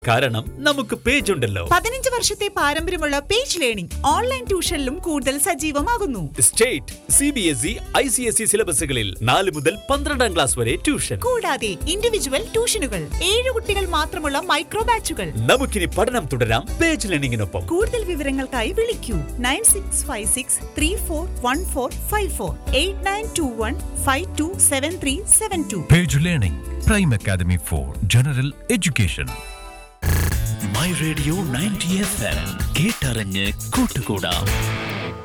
കാരണം നമുക്ക് പേജ് ഉണ്ടല്ലോ പതിനഞ്ച് വർഷത്തെ പാരമ്പര്യമുള്ള പേജ് ലേണിംഗ് ഓൺലൈൻ ട്യൂഷനിലും കൂടുതൽ സജീവമാകുന്നു state C B S E I C S E സിലബസുകളിൽ നാല് മുതൽ പന്ത്രണ്ടാം ക്ലാസ് വരെ ട്യൂഷൻ കൂടാതെ ഇൻഡിവിജ്വൽ ട്യൂഷനുകൾ ഏഴ് കുട്ടികൾ മാത്രമുള്ള മൈക്രോ ബാച്ചുകൾ നമുക്കിനി പഠനം തുടരാം പേജ് ലേണിംഗിനൊപ്പം കൂടുതൽ വിവരങ്ങൾക്കായി വിളിക്കൂ nine six five six three four one four five four eight nine two one five two seven three seven two Page Learning, Prime Academy for General Education. My radio ninety F M കേട്ടറിഞ്ഞ് കൂട്ടുകൂടാം